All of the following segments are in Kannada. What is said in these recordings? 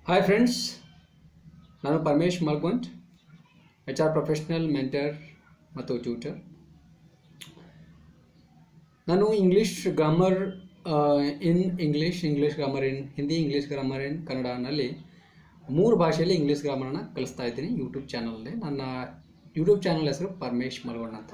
ಹಾಯ್ ಫ್ರೆಂಡ್ಸ್ ನಾನು Paramesh Malgont H R professional mentor ಮತ್ತು ಟ್ಯೂಟರ್ ನಾನು English grammar in English English grammar in Hindi English grammar in ಕನ್ನಡನಲ್ಲಿ ಮೂರು ಭಾಷೆಯಲ್ಲಿ ಇಂಗ್ಲೀಷ್ ಗ್ರಾಮರನ್ನು ಕಲಿಸ್ತಾ ಇದ್ದೀನಿ ಯೂಟ್ಯೂಬ್ ಚಾನಲಲ್ಲಿ ನನ್ನ ಯೂಟ್ಯೂಬ್ ಚಾನಲ್ ಹೆಸರು ಪರಮೇಶ್ ಮಲ್ಗೊಂಡ್ ಅಂತ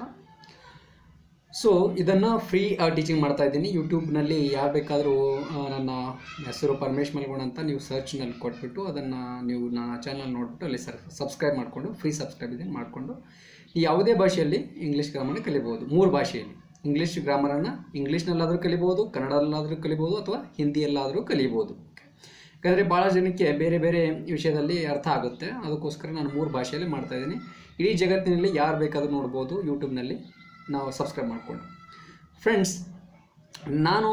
ಸೊ ಇದನ್ನು ಫ್ರೀ ಟೀಚಿಂಗ್ ಮಾಡ್ತಾ ಇದ್ದೀನಿ ಯೂಟ್ಯೂಬ್ನಲ್ಲಿ ಯಾರು ಬೇಕಾದರೂ ನನ್ನ ಹೆಸರು ಪರಮೇಶ್ ಮಲ್ಗೋಣ ಅಂತ ನೀವು ಸರ್ಚ್ನಲ್ಲಿ ಕೊಟ್ಬಿಟ್ಟು ಅದನ್ನು ನೀವು ನನ್ನ ಚಾನಲ್ ನೋಡಿಬಿಟ್ಟು ಅಲ್ಲಿ ಸರ್ ಸಬ್ಸ್ಕ್ರೈಬ್ ಮಾಡಿಕೊಂಡು ಫ್ರೀ ಸಬ್ಸ್ಕ್ರೈಬ್ ಇದನ್ನು ಮಾಡಿಕೊಂಡು ಯಾವುದೇ ಭಾಷೆಯಲ್ಲಿ ಇಂಗ್ಲೀಷ್ ಗ್ರಾಮರ್ನ ಕಲಿಬೋದು ಮೂರು ಭಾಷೆಯಲ್ಲಿ ಇಂಗ್ಲೀಷ್ ಗ್ರಾಮರನ್ನು ಇಂಗ್ಲೀಷ್ನಲ್ಲಾದರೂ ಕಲಿಬೋದು ಕನ್ನಡದಲ್ಲಾದರೂ ಕಲಿಬೋದು ಅಥವಾ ಹಿಂದಿಯಲ್ಲಾದರೂ ಕಲಿಬೋದು ಯಾಕಂದರೆ ಭಾಳ ಜನಕ್ಕೆ ಬೇರೆ ಬೇರೆ ವಿಷಯದಲ್ಲಿ ಅರ್ಥ ಆಗುತ್ತೆ ಅದಕ್ಕೋಸ್ಕರ ನಾನು ಮೂರು ಭಾಷೆಯಲ್ಲಿ ಮಾಡ್ತಾಯಿದ್ದೀನಿ ಇಡೀ ಜಗತ್ತಿನಲ್ಲಿ ಯಾರು ಬೇಕಾದರೂ ನೋಡ್ಬೋದು ಯೂಟ್ಯೂಬ್ನಲ್ಲಿ ನಾವು ಸಬ್ಸ್ಕ್ರೈಬ್ ಮಾಡಿಕೊಂಡು ಫ್ರೆಂಡ್ಸ್ ನಾನು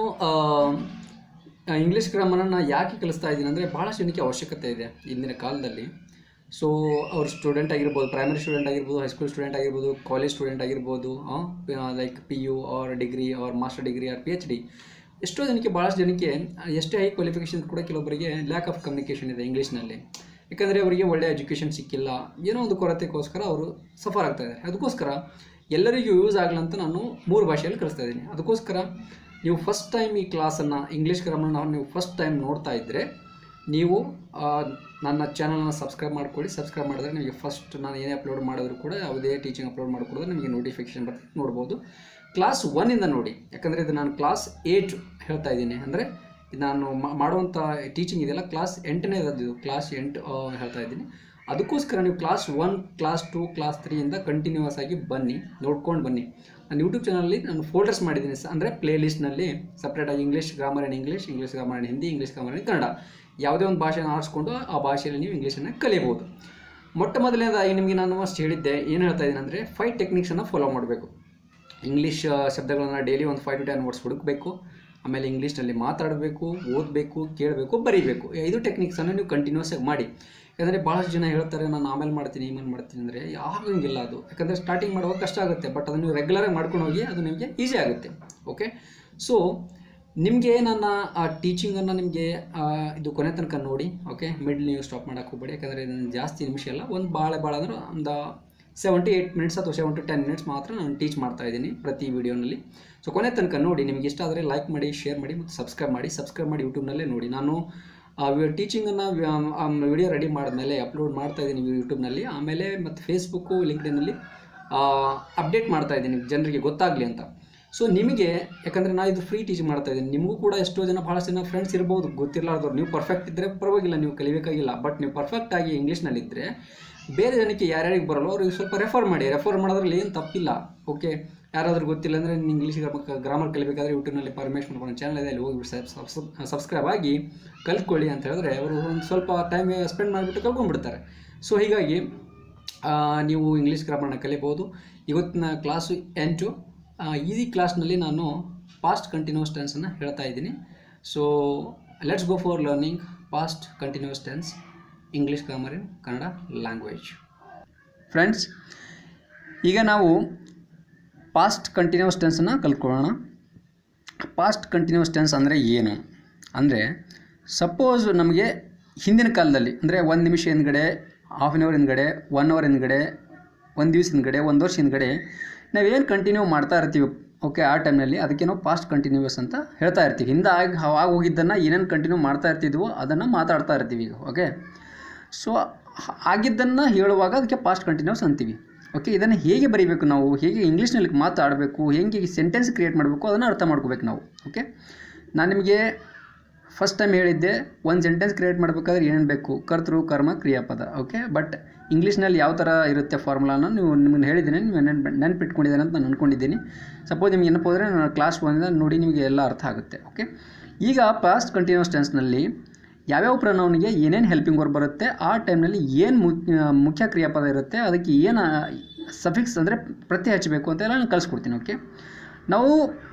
ಇಂಗ್ಲೀಷ್ ಗ್ರಾಮರನ್ನು ಯಾಕೆ ಕಲಿಸ್ತಾ ಇದ್ದೀನಿ ಅಂದರೆ ಭಾಳ ಜನಕ್ಕೆ ಅವಶ್ಯಕತೆ ಇದೆ ಇಂದಿನ ಕಾಲದಲ್ಲಿ ಸೊ ಅವ್ರ ಸ್ಟೂಡೆಂಟ್ ಆಗಿರ್ಬೋದು ಪ್ರೈಮರಿ ಸ್ಟೂಡೆಂಟ್ ಆಗಿರ್ಬೋದು ಹೈಸ್ಕೂಲ್ ಸ್ಟೂಡೆಂಟ್ ಆಗಿರ್ಬೋದು ಕಾಲೇಜ್ ಸ್ಟೂಡೆಂಟ್ ಆಗಿರ್ಬೋದು like P U or degree or master degree or P H D ಎಷ್ಟೋ ಜನಕ್ಕೆ ಭಾಳಷ್ಟು ಜನಕ್ಕೆ ಎಷ್ಟೇ ಹೈ ಕ್ವಾಲಿಫಿಕೇಷನ್ ಕೂಡ ಕೆಲವೊಬ್ಬರಿಗೆ ಲ್ಯಾಕ್ ಆಫ್ ಕಮ್ಯುನಿಕೇಷನ್ ಇದೆ ಇಂಗ್ಲೀಷ್ನಲ್ಲಿ ಯಾಕಂದರೆ ಅವರಿಗೆ ಒಳ್ಳೆಯ ಎಜುಕೇಷನ್ ಸಿಕ್ಕಿಲ್ಲ ಏನೋ ಒಂದು ಕೊರತೆಗೋಸ್ಕರ ಅವರು ಸಫರ್ ಆಗ್ತಾ ಇದ್ದಾರೆ ಅದಕ್ಕೋಸ್ಕರ ಎಲ್ಲರಿಗೂ ಯೂಸ್ ಆಗಲಿ ಅಂತ ನಾನು ಮೂರು ಭಾಷೆಯಲ್ಲಿ ಕಲಿಸ್ತಾ ಇದ್ದೀನಿ ಅದಕ್ಕೋಸ್ಕರ ನೀವು ಫಸ್ಟ್ ಟೈಮ್ ಈ ಕ್ಲಾಸನ್ನು ಇಂಗ್ಲೀಷ್ ಗ್ರಾಮರ್ನ ನೀವು ಫಸ್ಟ್ ಟೈಮ್ ನೋಡ್ತಾ ಇದ್ದರೆ ನೀವು ನನ್ನ ಚಾನಲ್ನ ಸಬ್ಸ್ಕ್ರೈಬ್ ಮಾಡ್ಕೊಳ್ಳಿ ಸಬ್ಸ್ಕ್ರೈಬ್ ಮಾಡಿದ್ರೆ ನಿಮಗೆ ಫಸ್ಟ್ ನಾನು ಏನೇ ಅಪ್ಲೋಡ್ ಮಾಡಿದ್ರು ಕೂಡ ಯಾವುದೇ ಟೀಚಿಂಗ್ ಅಪ್ಲೋಡ್ ಮಾಡಿಕೊಡಿದ್ರೆ ನಿಮಗೆ ನೋಟಿಫಿಕೇಶನ್ ಬರ್ತದೆ ನೋಡ್ಬೋದು ಕ್ಲಾಸ್ ಒನ್ನಿಂದ ನೋಡಿ ಯಾಕಂದರೆ ಇದು ನಾನು ಕ್ಲಾಸ್ ಏಟ್ ಹೇಳ್ತಾ ಇದ್ದೀನಿ ಅಂದರೆ ನಾನು ಮಾಡುವಂಥ ಟೀಚಿಂಗ್ ಇದೆಯಲ್ಲ ಕ್ಲಾಸ್ ಎಂಟನೇದು ಕ್ಲಾಸ್ ಎಂಟು ಹೇಳ್ತಾ ಇದ್ದೀನಿ ಅದಕ್ಕೋಸ್ಕರ ನೀವು class one class two class ತ್ರೀಯಿಂದ ಕಂಟಿನ್ಯೂಸ್ ಆಗಿ ಬನ್ನಿ ನೋಡ್ಕೊಂಡು ಬನ್ನಿ ನಾನು ಯೂಟ್ಯೂಬ್ ಚಾನಲಲ್ಲಿ ನಾನು ಫೋಲ್ಡರ್ಸ್ ಮಾಡಿದ್ದೀನಿ ಅಂದರೆ ಪ್ಲೇ ಲಿಸ್ಟ್ನಲ್ಲಿ ಸಪ್ರೇಟಾಗಿ English grammar and English English grammar and Hindi English grammar and Kannada ಯಾವುದೇ ಒಂದು ಭಾಷೆನ ಆರಿಸ್ಕೊಂಡು ಆ ಭಾಷೆಯಲ್ಲಿ ನೀವು ಇಂಗ್ಲೀಷನ್ನು ಕಲಿಬೋದು ಮೊಟ್ಟ ಮೊದಲನೇದಾಗಿ ನಿಮಗೆ ನಾನು ಅಷ್ಟು ಹೇಳಿದ್ದೆ ಏನು ಹೇಳ್ತಾ ಇದ್ದೀನಿ ಅಂದರೆ ಫೈವ್ ಟೆಕ್ನಿಕ್ಸನ್ನು ಫಾಲೋ ಮಾಡಬೇಕು ಇಂಗ್ಲೀಷ್ ಶಬ್ದಗಳನ್ನು ಡೈಲಿ ಒಂದು ಫೈವ್ ಟು ಟೆನ್ ವರ್ಡ್ಸ್ ಹುಡುಕಬೇಕು ಆಮೇಲೆ ಇಂಗ್ಲೀಷ್ನಲ್ಲಿ ಮಾತಾಡಬೇಕು ಓದಬೇಕು ಕೇಳಬೇಕು ಬರೀಬೇಕು ಐದು ಟೆಕ್ನಿಕ್ಸನ್ನು ನೀವು ಕಂಟಿನ್ಯೂಸ್ ಆಗಿ ಮಾಡಿ ಯಾಕಂದರೆ ಭಾಳಷ್ಟು ಜನ ಹೇಳ್ತಾರೆ ನಾನು ಆಮೇಲೆ ಮಾಡ್ತೀನಿ ಈಮೇಲೆ ಮಾಡ್ತೀನಿ ಅಂದರೆ ಆಗಂಗಿಲ್ಲ ಅದು ಯಾಕಂದರೆ ಸ್ಟಾರ್ಟಿಂಗ್ ಮಾಡುವಾಗ ಕಷ್ಟ ಆಗುತ್ತೆ ಬಟ್ ಅದನ್ನು ನೀವು ರೆಗ್ಯುಲರಾಗಿ ಮಾಡ್ಕೊಂಡು ಹೋಗಿ ಅದು ನಿಮಗೆ ಈಸಿ ಆಗುತ್ತೆ ಓಕೆ ಸೊ ನಿಮಗೆ ನನ್ನ ಆ ಟೀಚಿಂಗನ್ನು ನಿಮಗೆ ಇದು ಕೊನೆ ತನಕ ನೋಡಿ ಓಕೆ ಮಿಡ್ಲ್ ನೀವು ಸ್ಟಾಪ್ ಮಾಡೋಕ್ಕೆ ಹೋಗ್ಬೇಡಿ ಯಾಕಂದರೆ ಇದನ್ನು ಜಾಸ್ತಿ ನಿಮಿಷ ಅಲ್ಲ ಒಂದು ಭಾಳ ಭಾಳ ಅಂದ್ರೆ ಒಂದು ಸೆವೆನ್ ಟು ಏಯ್ಟ್ ಮಿನಿಟ್ಸ್ ಅಥವಾ ಸೆವೆನ್ ಟು ಟೆನ್ ಮಿನಿಟ್ಸ್ ಮಾತ್ರ ನಾನು ಟೀಚ್ ಮಾಡ್ತಾ ಇದ್ದೀನಿ ಪ್ರತಿ ವೀಡಿಯೋನಲ್ಲಿ ಸೊ ಕೊನೆ ತನಕ ನೋಡಿ ನಿಮಗೆ ಇಷ್ಟ ಆದರೆ ಲೈಕ್ ಮಾಡಿ ಶೇರ್ ಮಾಡಿ ಮತ್ತು ಸಬ್ಸ್ಕ್ರೈಬ್ ಮಾಡಿ ಸಬ್ಸ್ಕ್ರೈಬ್ ಮಾಡಿ ಯೂಟ್ಯೂಬ್ನಲ್ಲೇ ನೋಡಿ ನಾನು ಟೀಚಿಂಗನ್ನು ವಿಡಿಯೋ ರೆಡಿ ಮಾಡಿದ್ಮೇಲೆ ಅಪ್ಲೋಡ್ ಮಾಡ್ತಾ ಇದ್ದೀನಿ ಯೂಟ್ಯೂಬ್ನಲ್ಲಿ ಆಮೇಲೆ ಮತ್ತು ಫೇಸ್ಬುಕ್ಕು ಲಿಂಕ್ಡಿನಲ್ಲಿ ಅಪ್ಡೇಟ್ ಮಾಡ್ತಾ ಇದ್ದೀನಿ ಜನರಿಗೆ ಗೊತ್ತಾಗಲಿ ಅಂತ ಸೊ ನಿಮಗೆ ಯಾಕಂದರೆ ನಾನು ಇದು ಫ್ರೀ ಟೀಚಿಂಗ್ ಮಾಡ್ತಾ ಇದ್ದೀನಿ ನಿಮಗೂ ಕೂಡ ಎಷ್ಟೋ ಜನ ಭಾಳಷ್ಟು ಜನ ಫ್ರೆಂಡ್ಸ್ ಇರ್ಬೋದು ಗೊತ್ತಿರಲಾರ್ದವ್ರು ನೀವು ಪರ್ಫೆಕ್ಟ್ ಇದ್ದರೆ ಪರವಾಗಿಲ್ಲ ನೀವು ಕಲಿಬೇಕಾಗಿಲ್ಲ ಬಟ್ ನೀವು ಪರ್ಫೆಕ್ಟಾಗಿ ಇಂಗ್ಲೀಷ್ನಲ್ಲಿದ್ದರೆ ಬೇರೆ ಜನಕ್ಕೆ ಯಾರ್ಯಾರಿಗೆ ಬರಲ್ಲ ಅವ್ರಿಗೆ ಸ್ವಲ್ಪ ರೆಫರ್ ಮಾಡಿ ರೆಫರ್ ಮಾಡೋದ್ರಲ್ಲಿ ಏನು ತಪ್ಪಿಲ್ಲ ಓಕೆ ಯಾರಾದರೂ ಗೊತ್ತಿಲ್ಲ ಅಂದರೆ ಇಂಗ್ಲೀಷ್ ಗ್ರಾಮರ್ ಕಲಿಬೇಕಾದ್ರೆ ಯೂಟ್ಯೂಬ್ನಲ್ಲಿ ಪರ್ಮಿಷನ್ ಮಾಡ್ಕೊಂಡು ಚಾನಲ್ ಇದೆ ಅಲ್ಲಿ ಹೋಗಿ ಸಬ್ಸ್ಕ್ರೈಬ್ ಆಗಿ ಕಲ್ತ್ಕೊಳ್ಳಿ ಅಂತ ಹೇಳಿದ್ರೆ ಅವರು ಒಂದು ಸ್ವಲ್ಪ ಟೈಮ್ ಸ್ಪೆಂಡ್ ಮಾಡಿಬಿಟ್ಟು ಕಲ್ತ್ಕೊಂಡ್ಬಿಡ್ತಾರೆ ಸೊ ಹೀಗಾಗಿ ನೀವು ಇಂಗ್ಲೀಷ್ ಗ್ರಾಮರ್ನ ಕಲಿಬೋದು ಇವತ್ತಿನ ಕ್ಲಾಸು ಎಂಟು ಈ ಕ್ಲಾಸ್ನಲ್ಲಿ ನಾನು ಪಾಸ್ಟ್ ಕಂಟಿನ್ಯೂಸ್ ಟೆನ್ಸನ್ನು ಹೇಳ್ತಾ ಇದ್ದೀನಿ so let's go for learning past continuous tense English grammar in Kannada language friends ಈಗ ನಾವು ಪಾಸ್ಟ್ ಕಂಟಿನ್ಯೂಸ್ ಟೆನ್ಸನ್ನು ಕಲ್ತ್ಕೊಳ್ಳೋಣ ಪಾಸ್ಟ್ ಕಂಟಿನ್ಯೂಸ್ ಟೆನ್ಸ್ ಅಂದರೆ ಏನು ಅಂದರೆ ಸಪೋಸ್ ನಮಗೆ ಹಿಂದಿನ ಕಾಲದಲ್ಲಿ ಅಂದರೆ ಒಂದು ನಿಮಿಷ ಹಿಂದ್ಗಡೆ ಹಾಫ್ ಆನ್ ಅವರ್ ಹಿಂದ್ಗಡೆ ಒನ್ ಅವರ್ ಹಿಂದ್ಗಡೆ ಒಂದು ದಿವಸ ಹಿಂದ್ಗಡೆ ಒಂದು ವರ್ಷ ಹಿಂದ್ಗಡೆ ನಾವೇನು ಕಂಟಿನ್ಯೂ ಮಾಡ್ತಾ ಇರ್ತೀವಿ ಓಕೆ ಆ ಟೈಮ್ನಲ್ಲಿ ಅದಕ್ಕೆ ನಾವು ಪಾಸ್ಟ್ ಕಂಟಿನ್ಯೂಸ್ ಅಂತ ಹೇಳ್ತಾ ಇರ್ತೀವಿ ಹಿಂದೆ ಆಗಿ ಆಗಿ ಹೋಗಿದ್ದನ್ನು ಏನೇನು ಕಂಟಿನ್ಯೂ ಮಾಡ್ತಾ ಇರ್ತಿದ್ವೋ ಅದನ್ನು ಮಾತಾಡ್ತಾ ಇರ್ತೀವಿ ಈಗ ಓಕೆ ಸೊ ಆಗಿದ್ದನ್ನು ಹೇಳುವಾಗ ಅದಕ್ಕೆ ಪಾಸ್ಟ್ ಕಂಟಿನ್ಯೂಸ್ ಅಂತೀವಿ ಓಕೆ ಇದನ್ನು ಹೇಗೆ ಬರೀಬೇಕು ನಾವು ಹೇಗೆ ಇಂಗ್ಲೀಷ್ನಲ್ಲಿ ಮಾತಾಡಬೇಕು ಹೇಗೆ ಸೆಂಟೆನ್ಸ್ ಕ್ರಿಯೇಟ್ ಮಾಡಬೇಕು ಅದನ್ನು ಅರ್ಥ ಮಾಡ್ಕೋಬೇಕು ನಾವು ಓಕೆ ನಾನು ನಿಮಗೆ ಫಸ್ಟ್ ಟೈಮ್ ಹೇಳಿದ್ದೆ ಒಂದು ಸೆಂಟೆನ್ಸ್ ಕ್ರಿಯೇಟ್ ಮಾಡಬೇಕಾದ್ರೆ ಏನೇನು ಬೇಕು ಕರ್ತೃ ಕರ್ಮ ಕ್ರಿಯಾಪದ ಓಕೆ ಬಟ್ ಇಂಗ್ಲೀಷ್ನಲ್ಲಿ ಯಾವ ಥರ ಇರುತ್ತೆ ಫಾರ್ಮುಲಾನ ನೀವು ನಿಮ್ಮನ್ನು ಹೇಳಿದ್ದೀನಿ ನೀವು ನೆನ್ಪು ನೆನ್ಪಿಟ್ಕೊಂಡಿದ್ದೇನೆ ಅಂತ ನಾನು ಅಂದ್ಕೊಂಡಿದ್ದೀನಿ ಸಪೋಸ್ ನಿಮ್ಗೆ ಏನಪ್ಪ ಹೋದರೆ ನಾನು ಕ್ಲಾಸ್ ಒಂದಿಂದ ನೋಡಿ ನಿಮಗೆ ಎಲ್ಲ ಅರ್ಥ ಆಗುತ್ತೆ ಓಕೆ ಈಗ ಪಾಸ್ಟ್ ಕಂಟಿನ್ಯೂಸ್ ಟೆನ್ಸ್ನಲ್ಲಿ ಯಾವ್ಯಾವ ಪ್ರನೌನಿಗೆ ಏನೇನು ಹೆಲ್ಪಿಂಗ್ ವರ್ಕ್ ಬರುತ್ತೆ ಆ ಟೈಮ್ನಲ್ಲಿ ಏನು ಮುಖ್ಯ ಕ್ರಿಯಾಪದ ಇರುತ್ತೆ ಅದಕ್ಕೆ ಏನು ಸಫಿಕ್ಸ್ ಅಂದರೆ ಪ್ರತಿ ಹಚ್ಚಬೇಕು ಅಂತೆಲ್ಲ ನಾನು ಕಲಿಸ್ಕೊಡ್ತೀನಿ ಓಕೆ ನಾವು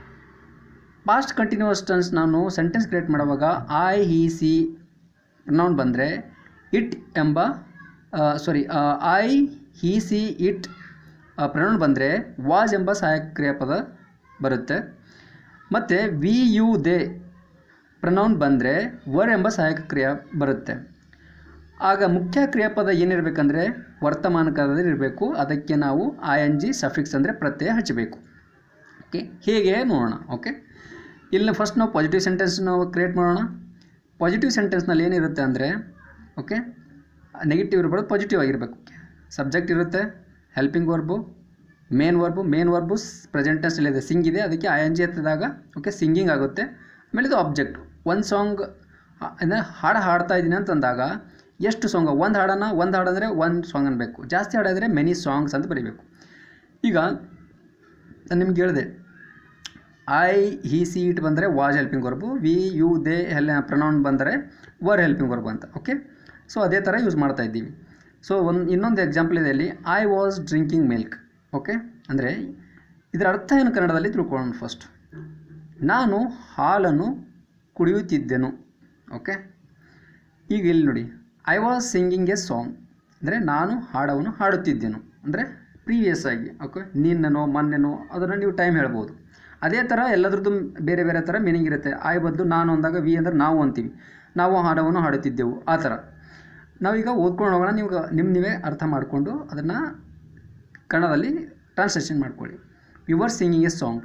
ಪಾಸ್ಟ್ ಕಂಟಿನ್ಯೂಸ್ ಟೆನ್ಸ್ ನಾನು ಸೆಂಟೆನ್ಸ್ ಕ್ರಿಯೇಟ್ ಮಾಡುವಾಗ ಐ ಹಿ ಸಿ ಪ್ರನೌನ್ ಬಂದರೆ ಇಟ್ ಎಂಬ sorry I he she it pronoun ಬಂದರೆ ವಾಜ್ ಎಂಬ ಸಹಾಯಕ ಕ್ರಿಯಾಪದ ಬರುತ್ತೆ ಮತ್ತು ವಿ ಯು ದೇ ಪ್ರನೌನ್ ಬಂದರೆ ವರ್ ಎಂಬ ಸಹಾಯಕ ಕ್ರಿಯೆ ಬರುತ್ತೆ ಆಗ ಮುಖ್ಯ ಕ್ರಿಯಾಪದ ಏನಿರಬೇಕಂದ್ರೆ ವರ್ತಮಾನ ಕಾಲದಲ್ಲಿ ಇರಬೇಕು ಅದಕ್ಕೆ ನಾವು ಐ ಎನ್ ಜಿ ಸಫಿಕ್ಸ್ ಅಂದರೆ ಪ್ರತ್ಯಯ ಹಚ್ಚಬೇಕು ಓಕೆ ಹೇಗೆ ನೋಡೋಣ ಓಕೆ ಇಲ್ಲಿ ಫಸ್ಟ್ ನಾವು ಪಾಸಿಟಿವ್ ಸೆಂಟೆನ್ಸ್ ನಾವು ಕ್ರಿಯೇಟ್ ಮಾಡೋಣ ಪಾಸಿಟಿವ್ ಸೆಂಟೆನ್ಸ್ನಲ್ಲಿ ಏನಿರುತ್ತೆ ಅಂದರೆ ಓಕೆ ನೆಗೆಟಿವ್ ಇರಬಾರ್ದು ಪಾಸಿಟಿವ್ ಆಗಿರಬೇಕು ಸಬ್ಜೆಕ್ಟ್ ಇರುತ್ತೆ helping verb main verb main verb present ಟೆನ್ಸ್ನಲ್ಲಿದೆ ಸಿಂಗ್ ಇದೆ ಅದಕ್ಕೆ ಐ ಎನ್ ಜಿ ಎತ್ತಿದಾಗ ಓಕೆ ಸಿಂಗಿಂಗ್ ಆಗುತ್ತೆ ಆಮೇಲೆ ಇದು ಆಬ್ಜೆಕ್ಟ್ ಒಂದು ಸಾಂಗ್ ಅಂದರೆ ಹಾಡು ಹಾಡ್ತಾ ಇದ್ದೀನಿ ಅಂತಂದಾಗ ಎಷ್ಟು ಸಾಂಗ್ ಒಂದು ಹಾಡನ್ನು ಒಂದು ಹಾಡಂದರೆ ಒಂದು ಸಾಂಗ್ ಅನ್ಬೇಕು ಜಾಸ್ತಿ ಹಾಡಿದ್ರೆ ಮೆನಿ ಸಾಂಗ್ಸ್ ಅಂತ ಬರೀಬೇಕು ಈಗ ನಾನು ನಿಮ್ಗೆ ಹೇಳಿದೆ ಐ ಹಿ ಸಿ ಇಟ್ ಬಂದರೆ was helping verb we you they help pronoun ಬಂದರೆ ವರ್ ಹೆಲ್ಪಿಂಗ್ ವರ್ಬು ಅಂತ ಓಕೆ ಸೊ ಅದೇ ಥರ ಯೂಸ್ ಮಾಡ್ತಾ ಇದ್ದೀವಿ ಸೊ ಒಂದು ಇನ್ನೊಂದು ಎಕ್ಸಾಂಪಲ್ ಇದೆ ಅಲ್ಲಿ I was drinking milk okay ಅಂದರೆ ಇದರ ಅರ್ಥ ಏನು ಕನ್ನಡದಲ್ಲಿ ತಿಳ್ಕೊಳ್ಳೋಣ ಫಸ್ಟ್ ನಾನು ಹಾಲನ್ನು ಕುಡಿಯುತ್ತಿದ್ದೆನು ಓಕೆ ಈಗ ಇಲ್ಲಿ ನೋಡಿ I was singing a song ಅಂದರೆ ನಾನು ಹಾಡವನ್ನು ಹಾಡುತ್ತಿದ್ದೆನು ಅಂದರೆ ಪ್ರೀವಿಯಸ್ ಆಗಿ ಓಕೆ ನಿನ್ನೆನೋ ಮೊನ್ನೆನೋ ಅದನ್ನು ನೀವು ಟೈಮ್ ಹೇಳ್ಬೋದು ಅದೇ ಥರ ಎಲ್ಲದ್ರದ್ದು ಬೇರೆ ಬೇರೆ ಥರ ಮೀನಿಂಗ್ ಇರುತ್ತೆ ಐ ಬದಲು ನಾನು ಅಂದಾಗ ವಿ ಅಂದರೆ ನಾವು ಅಂತೀವಿ ನಾವು ಹಾಡವನ್ನು ಹಾಡುತ್ತಿದ್ದೆವು ಆ ಥರ ನಾವೀಗ ಓದ್ಕೊಂಡು ಹೋಗೋಣ ನೀವು ನಿಮ್ಮ ನೀವೇ ಅರ್ಥ ಮಾಡಿಕೊಂಡು ಅದನ್ನು ಕನ್ನಡದಲ್ಲಿ ಟ್ರಾನ್ಸ್ಲೇಷನ್ ಮಾಡ್ಕೊಳ್ಳಿ you are singing a song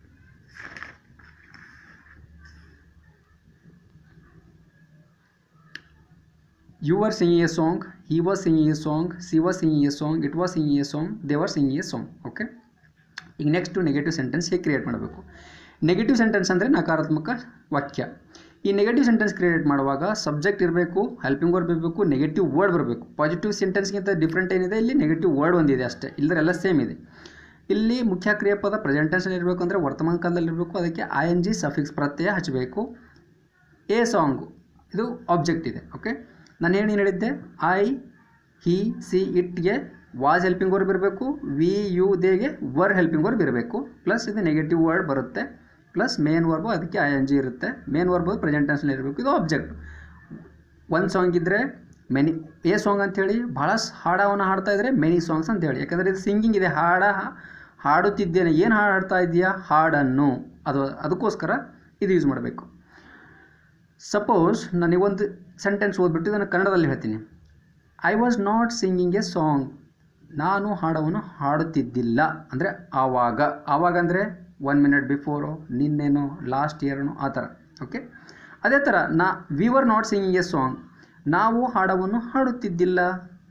you are singing a song he was singing a song she was singing a song it was singing a song they were singing a song okay ಈಗ ನೆಕ್ಸ್ಟು ನೆಗೆಟಿವ್ ಸೆಂಟೆನ್ಸ್ ಹೇಗೆ ಕ್ರಿಯೇಟ್ ಮಾಡಬೇಕು ನೆಗೆಟಿವ್ ಸೆಂಟೆನ್ಸ್ ಅಂದರೆ ನಕಾರಾತ್ಮಕ ವಾಕ್ಯ ಈ ನೆಗೆಟಿವ್ ಸೆಂಟೆನ್ಸ್ ಕ್ರಿಯೇಟ್ ಮಾಡುವಾಗ ಸಬ್ಜೆಕ್ಟ್ ಇರಬೇಕು ಹೆಲ್ಪಿಂಗ್ ವರ್ಡ್ ಬರಬೇಕು ನೆಗೆಟಿವ್ ವರ್ಡ್ ಬರಬೇಕು ಪಾಸಿಟಿವ್ ಸೆಂಟೆನ್ಸ್ಗಿಂತ ಡಿಫ್ರೆಂಟ್ ಏನಿದೆ ಇಲ್ಲಿ ನೆಗೆಟಿವ್ ವರ್ಡ್ ಒಂದಿದೆ ಅಷ್ಟೇ ಇಲ್ಲದ್ರೆ ಎಲ್ಲ ಸೇಮ್ ಇದೆ ಇಲ್ಲಿ ಮುಖ್ಯ ಕ್ರಿಯಾಪದ ಪ್ರೆಸೆಂಟ್ ಟೆನ್ಸಲ್ಲಿ ಇರಬೇಕು ಅಂದರೆ ವರ್ತಮಾನ ಕಾಲದಲ್ಲಿ ಇರಬೇಕು ಅದಕ್ಕೆ ಐ ಎನ್ ಜಿ ಸಫಿಕ್ಸ್ ಪ್ರತ್ಯಯ ಹಚ್ಚಬೇಕು ಎ ಸಾಂಗು ಇದು ಆಬ್ಜೆಕ್ಟ್ ಇದೆ ಓಕೆ ನಾನು ಏನು ಹೇಳಿದ್ದೆ ಐ ಹಿ ಸಿ ಇಟ್ಗೆ ವಾಸ್ ಹೆಲ್ಪಿಂಗ್ ವರ್ಬ್ ಇರಬೇಕು ವಿ ಯು ದೇಗೆ ವರ್ ಹೆಲ್ಪಿಂಗ್ ವರ್ಬ್ ಇರಬೇಕು ಪ್ಲಸ್ ಇದು ನೆಗೆಟಿವ್ ವರ್ಡ್ ಬರುತ್ತೆ ಪ್ಲಸ್ ಮೇನ್ ವರ್ಬು ಅದಕ್ಕೆ ಐ ಎನ್ ಜಿ ಇರುತ್ತೆ ಮೇನ್ ವರ್ಬು ಪ್ರೆಸೆಂಟ್ ಟೆನ್ಸ್ನಲ್ಲಿ ಇರಬೇಕು ಇದು ಆಬ್ಜೆಕ್ಟ್ ಒಂದು ಸಾಂಗ್ ಇದ್ದರೆ ಮೆನಿ ಎ ಸಾಂಗ್ ಅಂಥೇಳಿ ಭಾಳ ಹಾಡವನ್ನು ಹಾಡ್ತಾ ಇದ್ದರೆ ಮೆನಿ ಸಾಂಗ್ಸ್ ಅಂತೇಳಿ ಯಾಕಂದರೆ ಇದು ಸಿಂಗಿಂಗ್ ಇದೆ ಹಾಡ ಹಾಡುತ್ತಿದ್ದೇನೆ ಏನು ಹಾಡು ಹಾಡ್ತಾ ಇದೆಯಾ ಹಾಡನ್ನು ಅದು ಅದಕ್ಕೋಸ್ಕರ ಇದು ಯೂಸ್ ಮಾಡಬೇಕು ಸಪೋಸ್ ನನಗೊಂದು ಸೆಂಟೆನ್ಸ್ ಓದ್ಬಿಟ್ಟು ಇದನ್ನು ಕನ್ನಡದಲ್ಲಿ ಹೇಳ್ತೀನಿ I was not singing a song ನಾನು ಹಾಡವನ್ನು ಹಾಡುತ್ತಿದ್ದಿಲ್ಲ ಅಂದರೆ ಆವಾಗ ಆವಾಗ ಅಂದರೆ ಒನ್ ಮಿನಿಟ್ ಬಿಫೋರು ನಿನ್ನೆನೋ ಲಾಸ್ಟ್ ಇಯರ್ನೋ ಆ ಥರ ಓಕೆ ಅದೇ ಥರ ನಾ we were not singing a song ನಾವು ಹಾಡವನ್ನು ಹಾಡುತ್ತಿದ್ದಿಲ್ಲ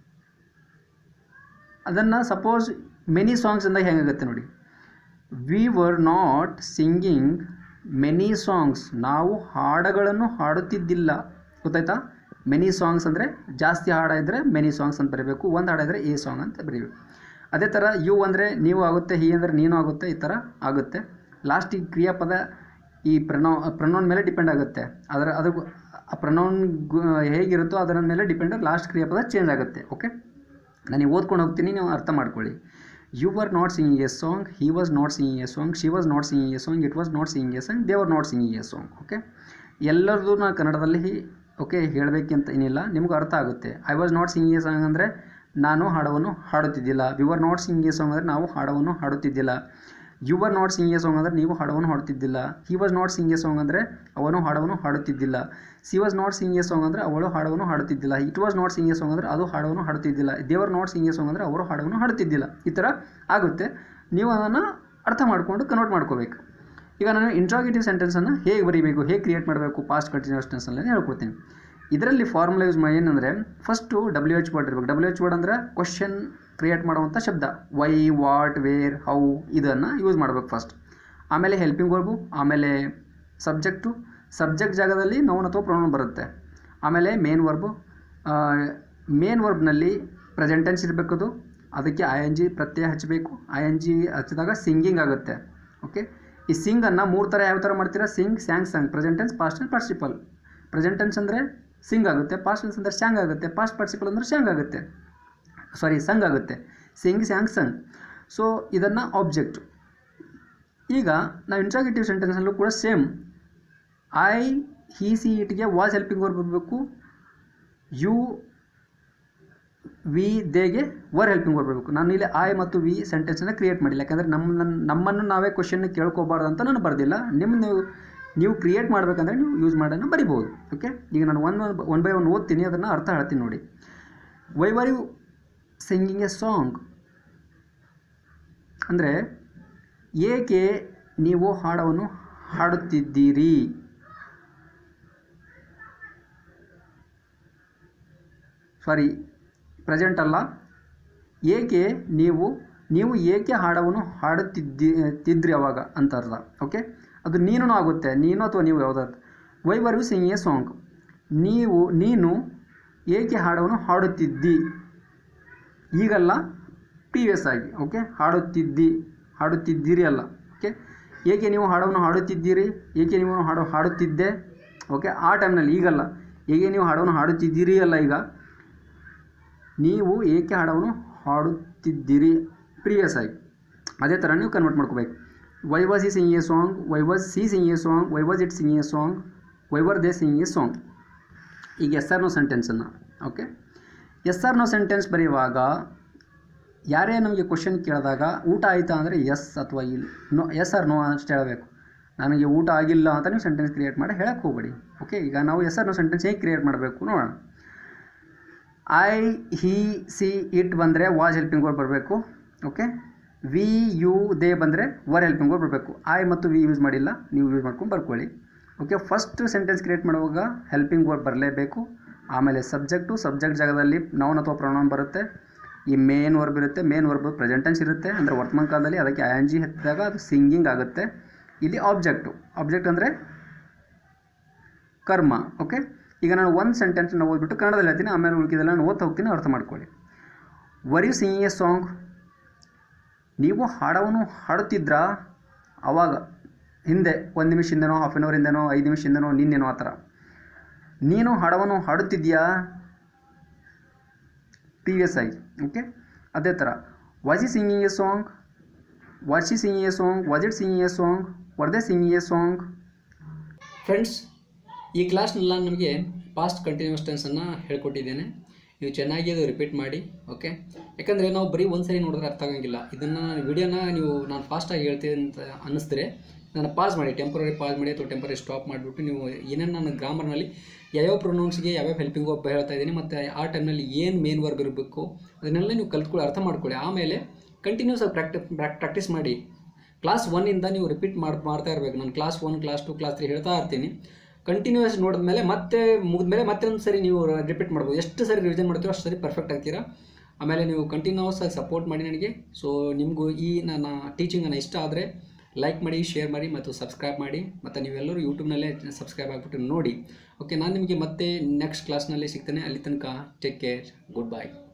ಅದನ್ನು ಸಪೋಸ್ ಮೆನಿ ಸಾಂಗ್ಸ್ ಅಂದಾಗ ಹೆಂಗಾಗುತ್ತೆ ನೋಡಿ we were not singing many songs ನಾವು ಹಾಡುಗಳನ್ನು ಹಾಡುತ್ತಿದ್ದಿಲ್ಲ ಗೊತ್ತಾಯ್ತಾ ಮೆನಿ ಸಾಂಗ್ಸ್ ಅಂದರೆ ಜಾಸ್ತಿ ಹಾಡ ಇದ್ದರೆ ಮೆನಿ ಸಾಂಗ್ಸ್ ಅಂತ ಬರೀಬೇಕು ಒಂದು ಹಾಡಿದ್ರೆ ಎ ಸಾಂಗ್ ಅಂತ ಬರೀಬೇಕು ಅದೇ ಥರ ಯು ಅಂದರೆ ನೀವು ಆಗುತ್ತೆ ಹಿ ಅಂದರೆ ನೀನು ಆಗುತ್ತೆ ಈ ಥರ ಆಗುತ್ತೆ ಲಾಸ್ಟಿಗೆ ಕ್ರಿಯಾಪದ ಈ ಪ್ರನೌ ಪ್ರನೌನ್ ಮೇಲೆ ಡಿಪೆಂಡ್ ಆಗುತ್ತೆ ಅದರ ಅದ್ರ ಆ ಪ್ರನೌನ್ ಹೇಗಿರುತ್ತೋ ಅದರ ಮೇಲೆ ಡಿಪೆಂಡ್ ಲಾಸ್ಟ್ ಕ್ರಿಯಾಪದ ಚೇಂಜ್ ಆಗುತ್ತೆ ಓಕೆ ನಾನು ಓದ್ಕೊಂಡು ಹೋಗ್ತೀನಿ ನೀವು ಅರ್ಥ ಮಾಡ್ಕೊಳ್ಳಿ you are not singing a song he was not singing a song she was not singing a song it was not singing a song they are not singing a song okay ಎಲ್ಲರದು ನಾನು ಕನ್ನಡದಲ್ಲಿ ಓಕೆ ಹೇಳಬೇಕಂತ ಏನಿಲ್ಲ ನಿಮ್ಗೆ ಅರ್ಥ ಆಗುತ್ತೆ I was not singing a song ಅಂದರೆ ನಾನು ಹಾಡವನ್ನು ಹಾಡುತ್ತಿದ್ದಿಲ್ಲ we are not singing a song ಅಂದರೆ ನಾವು ಹಾಡವನ್ನು ಹಾಡುತ್ತಿದ್ದಿಲ್ಲ you are not sing a song ಅಂದರೆ ನೀವು ಹಾಡವನ್ನು ಹಾಡುತ್ತಿದ್ದಿಲ್ಲ he was not sing a song ಅಂದರೆ ಅವನು ಹಾಡವನ್ನು ಹಾಡುತ್ತಿದ್ದಿಲ್ಲ she was not sing a song ಅಂದರೆ ಅವಳು ಹಾಡವನ್ನು ಹಾಡುತ್ತಿದ್ದಿಲ್ಲ it was not sing a song ಅಂದರೆ ಅದು ಹಾಡವನ್ನು ಹಾಡುತ್ತಿದ್ದಿಲ್ಲ ದೇವರ್ ನಾಟ್ ಸಿಂಗ್ ಎ ಸಾಂಗ್ ಅಂದರೆ ಅವರು ಹಾಡವನ್ನು ಹಾಡುತ್ತಿದ್ದಿಲ್ಲ ಈ ಥರ ಆಗುತ್ತೆ ನೀವು ಅದನ್ನು ಅರ್ಥ ಮಾಡಿಕೊಂಡು ಕನ್ವರ್ಟ್ ಮಾಡ್ಕೋಬೇಕು ಈಗ ನಾನು ಇಂಟ್ರಾಗೇಟಿವ್ ಸೆಂಟೆನ್ಸನ್ನು ಹೇಗೆ ಬರೀಬೇಕು ಹೇಗೆ ಕ್ರಿಯೇಟ್ ಮಾಡಬೇಕು ಪಾಸ್ಟ್ ಕಂಟಿನ್ಯೂಸ್ ಟೆನ್ಸಲ್ಲಿ ಹೇಳ್ಕೊಡ್ತೀನಿ ಇದರಲ್ಲಿ ಫಾರ್ಮುಲಾ ಯೂಸ್ ಮಾಡಿ ಏನಂದರೆ ಫಸ್ಟು ಡಬ್ಲ್ಯೂ ಎಚ್ ವರ್ಡ್ ಇರಬೇಕು ಡಬ್ಲ್ಯೂ ಎಚ್ ವರ್ಡ್ ಅಂದರೆ ಕ್ವಶನ್ ಕ್ರಿಯೇಟ್ ಮಾಡುವಂಥ ಶಬ್ದ ವೈ ವಾಟ್ ವೇರ್ ಹೌ ಇದನ್ನು ಯೂಸ್ ಮಾಡಬೇಕು ಫಸ್ಟ್ ಆಮೇಲೆ ಹೆಲ್ಪಿಂಗ್ ವರ್ಬು ಆಮೇಲೆ ಸಬ್ಜೆಕ್ಟು ಸಬ್ಜೆಕ್ಟ್ ಜಾಗದಲ್ಲಿ ನೌನ್ ಅಥವಾ ಪ್ರೊನೌನ್ ಬರುತ್ತೆ ಆಮೇಲೆ ಮೇನ್ ವರ್ಬು ಮೇನ್ ವರ್ಬ್ನಲ್ಲಿ ಪ್ರೆಸೆಂಟೆನ್ಸ್ ಇರಬೇಕದು ಅದಕ್ಕೆ ಐ ಎನ್ ಜಿ ಪ್ರತ್ಯಯ ಹಚ್ಚಬೇಕು ಐ ಎನ್ ಜಿ ಹಚ್ಚಿದಾಗ ಸಿಂಗಿಂಗ್ ಆಗುತ್ತೆ ಓಕೆ ಈ ಸಿಂಗನ್ನು ಮೂರು ಥರ ಯಾವ ಥರ ಮಾಡ್ತೀರಾ sing sang sung present tense past and participle present tense ಅಂದರೆ ಸಿಂಗ್ ಆಗುತ್ತೆ ಪಾಸ್ಟ್ ಟೆನ್ಸ್ ಅಂದರೆ ಸ್ಯಾಂಗ್ ಆಗುತ್ತೆ ಪಾಸ್ಟ್ ಪಾರ್ಟಿಸಿಪಲ್ ಅಂದರೆ ಸ್ಯಾಂಗ್ ಆಗುತ್ತೆ ಸಾರಿ ಸಂಗ್ ಆಗುತ್ತೆ ಸಿಂಗ್ ಸ್ಯಾಂಗ್ ಸಂಗ್ ಸೊ ಇದನ್ನು ಆಬ್ಜೆಕ್ಟ್ ಈಗ ನಾವು ಇಂಟ್ರಾಗೇಟಿವ್ ಸೆಂಟೆನ್ಸಲ್ಲೂ ಕೂಡ ಸೇಮ್ ಐ ಹಿ ಸಿ ಇಟ್ಗೆ ವಾಸ್ ಹೆಲ್ಪಿಂಗ್ ವರ್ಬ್ ಬರಬೇಕು ಯು ವಿ ದೇಗೆ ವರ್ ಹೆಲ್ಪಿಂಗ್ ವರ್ಬ್ ಬರಬೇಕು ನಾನು ಇಲ್ಲಿ ಐ ಮತ್ತು ವಿ ಸೆಂಟೆನ್ಸನ್ನು ಕ್ರಿಯೇಟ್ ಮಾಡಿಲ್ಲ ಯಾಕಂದರೆ ನಮ್ಮ ನಮ್ಮನ್ನು ನಾವೇ ಕ್ವಶನ್ ಕೇಳ್ಕೋಬಾರ್ದು ಅಂತ ನಾನು ಬರೆದಿಲ್ಲ ನಿಮ್ಮ ನೀವು ನೀವು ಕ್ರಿಯೇಟ್ ಮಾಡಬೇಕಂದ್ರೆ ನೀವು ಯೂಸ್ ಮಾಡೋಣ ಬರಿಬೋದು ಓಕೆ ಈಗ ನಾನು ಒನ್ ಒನ್ ಬೈ ಒನ್ ಓದ್ತೀನಿ ಅದನ್ನು ಅರ್ಥ ಹೇಳ್ತೀನಿ ನೋಡಿ why were you singing a song ಅಂದರೆ ಏಕೆ ನೀವು ಹಾಡವನ್ನು ಹಾಡುತ್ತಿದ್ದೀರಿ ಸಾರಿ ಪ್ರೆಸೆಂಟ್ ಅಲ್ಲ ಏಕೆ ನೀವು ನೀವು ಏಕೆ ಹಾಡವನ್ನು ಹಾಡುತ್ತಿದ್ದಿ ತಿದ್ರಿ ಅವಾಗ ಅಂತ ಅರ್ಥ ಓಕೆ ಅದು ನೀನು ಆಗುತ್ತೆ ನೀನು ಅಥವಾ ನೀವು ಯಾವುದಾದ್ರು why were you sing a song ನೀವು ನೀನು ಏಕೆ ಹಾಡವನ್ನು ಹಾಡುತ್ತಿದ್ದಿ ಈಗಲ್ಲ ಪ್ರೀವಿಯಸ್ ಆಗಿ ಓಕೆ ಹಾಡುತ್ತಿದ್ದಿ ಹಾಡುತ್ತಿದ್ದೀರಿ ಅಲ್ಲ ಓಕೆ ಏಕೆ ನೀವು ಹಾಡವನ್ನು ಹಾಡುತ್ತಿದ್ದೀರಿ ಏಕೆ ನೀವು ಹಾಡು ಹಾಡುತ್ತಿದ್ದೆ ಓಕೆ ಆ ಟೈಮ್ನಲ್ಲಿ ಈಗಲ್ಲ ಹೇಗೆ ನೀವು ಹಾಡವನ್ನು ಹಾಡುತ್ತಿದ್ದೀರಿ ಅಲ್ಲ ಈಗ ನೀವು ಏಕೆ ಹಾಡವನ್ನು ಹಾಡುತ್ತಿದ್ದೀರಿ ಪ್ರೀವಿಯಸ್ ಆಗಿ ಅದೇ ಥರ ನೀವು ಕನ್ವರ್ಟ್ ಮಾಡ್ಕೋಬೇಕು why was he sing a song why was she sing a song why was it sing a song why were they sing a song ಈಗ ಎಸ್ ಆರ್ ನೋ ಸೆಂಟೆನ್ಸನ್ನು okay yes or no sentence ಬರೆಯುವಾಗ ಯಾರೇ ನಮಗೆ ಕ್ವಶನ್ ಕೇಳಿದಾಗ ಊಟ ಆಯಿತಾ ಅಂದರೆ ಎಸ್ ಅಥವಾ ಇಲ್ಲ ನೋ ಎಸ್ ಆರ್ ನೋ ಅಷ್ಟು ಹೇಳಬೇಕು ನನಗೆ ಊಟ ಆಗಿಲ್ಲ ಅಂತ ನೀವು ಸೆಂಟೆನ್ಸ್ ಕ್ರಿಯೇಟ್ ಮಾಡಿ ಹೇಳಕ್ಕೆ ಹೋಗಬೇಡಿ ಓಕೆ ಈಗ ನಾವು ಎಸ್ ಆರ್ ನೋ ಸೆಂಟೆನ್ಸ್ ಹೇಗೆ ಕ್ರಿಯೇಟ್ ಮಾಡಬೇಕು ನೋಡೋಣ ಐ ಹಿ ಸಿ ಇಟ್ ಬಂದರೆ ವಾಜ್ ಹೆಲ್ಪಿಂಗ್ ವರ್ಡ್ ಬರಬೇಕು ಓಕೆ ವಿ ಯು ದೇ ಬಂದರೆ ವರ್ ಹೆಲ್ಪಿಂಗ್ ವರ್ಡ್ ಬರಬೇಕು ಐ ಮತ್ತು ವಿ ಯೂಸ್ ಮಾಡಿಲ್ಲ ನೀವು ಯೂಸ್ ಮಾಡ್ಕೊಂಡು ಬರ್ಕೊಳ್ಳಿ ಓಕೆ ಫಸ್ಟ್ ಸೆಂಟೆನ್ಸ್ ಕ್ರಿಯೇಟ್ ಮಾಡುವಾಗ ಹೆಲ್ಪಿಂಗ್ ವರ್ಡ್ ಬರಲೇಬೇಕು ಆಮೇಲೆ ಸಬ್ಜೆಕ್ಟು ಸಬ್ಜೆಕ್ಟ್ ಜಾಗದಲ್ಲಿ ನೌನ್ ಅಥವಾ ಪ್ರೊನೌನ್ ಬರುತ್ತೆ ಈ ಮೇನ್ ವರ್ಬ್ ಇರುತ್ತೆ ಮೇನ್ ವರ್ಬ್ ಪ್ರೆಸೆಂಟ್ ಟೆನ್ಸ್ ಇರುತ್ತೆ ಅಂದರೆ ವರ್ತಮಾನ ಕಾಲದಲ್ಲಿ ಅದಕ್ಕೆ ಐ ಎನ್ ಜಿ ಹತ್ತಿದಾಗ ಅದು ಸಿಂಗಿಂಗ್ ಆಗುತ್ತೆ ಇಲ್ಲಿ ಆಬ್ಜೆಕ್ಟು ಆಬ್ಜೆಕ್ಟ್ ಅಂದರೆ ಕರ್ಮ ಓಕೆ ಈಗ ನಾನು ಒಂದು ಸೆಂಟೆನ್ಸ್ನ ಓದ್ಬಿಟ್ಟು ಕನ್ನಡದಲ್ಲಿ ಹೇಳ್ತೀನಿ ಆಮೇಲೆ ಉಳಿಕಿದೆಲ್ಲ ನಾನು ಓದ್ತಾ ಹೋಗ್ತೀನಿ ಅರ್ಥ ಮಾಡ್ಕೊಳ್ಳಿ were you sing a song ನೀವು ಹಾಡವನ್ನು ಹಾಡುತ್ತಿದ್ರಾ ಆವಾಗ ಹಿಂದೆ ಒಂದು ನಿಮಿಷ ಹಿಂದೆನೋ ಹಾಫ್ ಆನ್ ಅವರ್ ಹಿಂದೆನೋ ಐದು ನಿಮಿಷ ಹಿಂದೆನೋ ನಿನ್ನೆನೋ ಆ ಥರ ನೀನು ಹಾಡವನ್ನು ಹಾಡುತ್ತಿದ್ಯಾ ಪ್ರೀವಿಯಸ್ ಆಗಿ ಓಕೆ ಅದೇ ಥರ was he singing a song was he singing a song was it singing a song were they singing a song friends ಈ ಕ್ಲಾಸ್ನೆಲ್ಲ ನಿಮಗೆ ಪಾಸ್ಟ್ ಕಂಟಿನ್ಯೂಸ್ ಟೆನ್ಸನ್ನು ಹೇಳ್ಕೊಟ್ಟಿದ್ದೇನೆ ನೀವು ಚೆನ್ನಾಗಿ ಅದು ರಿಪೀಟ್ ಮಾಡಿ ಓಕೆ ಯಾಕಂದರೆ ನಾವು ಬರೀ ಒಂದು ಸರಿ ನೋಡಿದ್ರೆ ಅರ್ಥ ಆಗಂಗಿಲ್ಲ ಇದನ್ನು ವಿಡಿಯೋನ ನೀವು ನಾನು ಫಾಸ್ಟಾಗಿ ಹೇಳ್ತೀನಿ ಅಂತ ಅನ್ನಿಸಿದ್ರೆ ನಾನು ಪಾಸ್ ಮಾಡಿ ಟೆಂಪರರಿ ಪಾಸ್ ಮಾಡಿ ಅಥವಾ ಟೆಂಪರರಿ ಸ್ಟಾಪ್ ಮಾಡಿಬಿಟ್ಟು ನೀವು ಏನೇನು ನಾನು ಗ್ರಾಮರ್ನಲ್ಲಿ ಯಾವ್ಯಾವ ಪ್ರೊನೌನ್ಸ್ಗೆ ಯಾವ್ಯಾವ ಹೆಲ್ಪಿಂಗ್ ವರ್ಬ್ ಹೇಳ್ತಾ ಇದ್ದೀನಿ ಮತ್ತು ಆ ಟೈಮ್ನಲ್ಲಿ ಏನು ಮೇನ್ ವರ್ಬ್ ಇರಬೇಕು ಅದನ್ನೆಲ್ಲ ನೀವು ಕಲ್ತ್ಕೊಳ್ಳಿ ಅರ್ಥ ಮಾಡ್ಕೊಳ್ಳಿ ಆಮೇಲೆ ಕಂಟಿನ್ಯೂಸ್ ಆಗಿ ಪ್ರಾಕ್ಟಿ ಪ್ರಾಕ್ಟೀಸ್ ಮಾಡಿ ಕ್ಲಾಸ್ ಒನ್ನಿಂದ ನೀವು ರಿಪೀಟ್ ಮಾಡಿ ಮಾಡ್ತಾ ಇರಬೇಕು ನಾನು class one class two class three ಹೇಳ್ತಾ ಇರ್ತೀನಿ ಕಂಟಿನ್ಯೂಸ್ ನೋಡಿದ್ಮೇಲೆ ಮತ್ತೆ ಮುಗಿದ್ಮೇಲೆ ಮತ್ತೆ ಒಂದು ಸರಿ ನೀವು ರಿಪೀಟ್ ಮಾಡ್ಬೋದು ಎಷ್ಟು ಸರಿ ರಿವಿಷನ್ ಮಾಡ್ತೀರೋ ಅಷ್ಟು ಸರಿ ಪರ್ಫೆಕ್ಟ್ ಆಗ್ತೀರಾ ಆಮೇಲೆ ನೀವು ಕಂಟಿನ್ಯೂಸ್ ಆಗಿ ಸಪೋರ್ಟ್ ಮಾಡಿ ನನಗೆ ಸೊ ನಿಮಗೂ ಈ ನನ್ನ ಟೀಚಿಂಗ್ ನನ್ನ ಇಷ್ಟ ಆದರೆ ಲೈಕ್ ಮಾಡಿ ಶೇರ್ ಮಾಡಿ ಮತ್ತು ಸಬ್ಸ್ಕ್ರೈಬ್ ಮಾಡಿ ಮತ್ತು ನೀವೆಲ್ಲರೂ ಯೂಟ್ಯೂಬ್ನಲ್ಲೇ ಸಬ್ಸ್ಕ್ರೈಬ್ ಆಗಿಬಿಟ್ಟು ನೋಡಿ ಓಕೆ ನಾನು ನಿಮಗೆ ಮತ್ತೆ ನೆಕ್ಸ್ಟ್ ಕ್ಲಾಸ್ನಲ್ಲಿ ಸಿಗ್ತೇನೆ ಅಲ್ಲಿ ತನಕ ಟೇಕ್ ಕೇರ್ ಗುಡ್ ಬೈ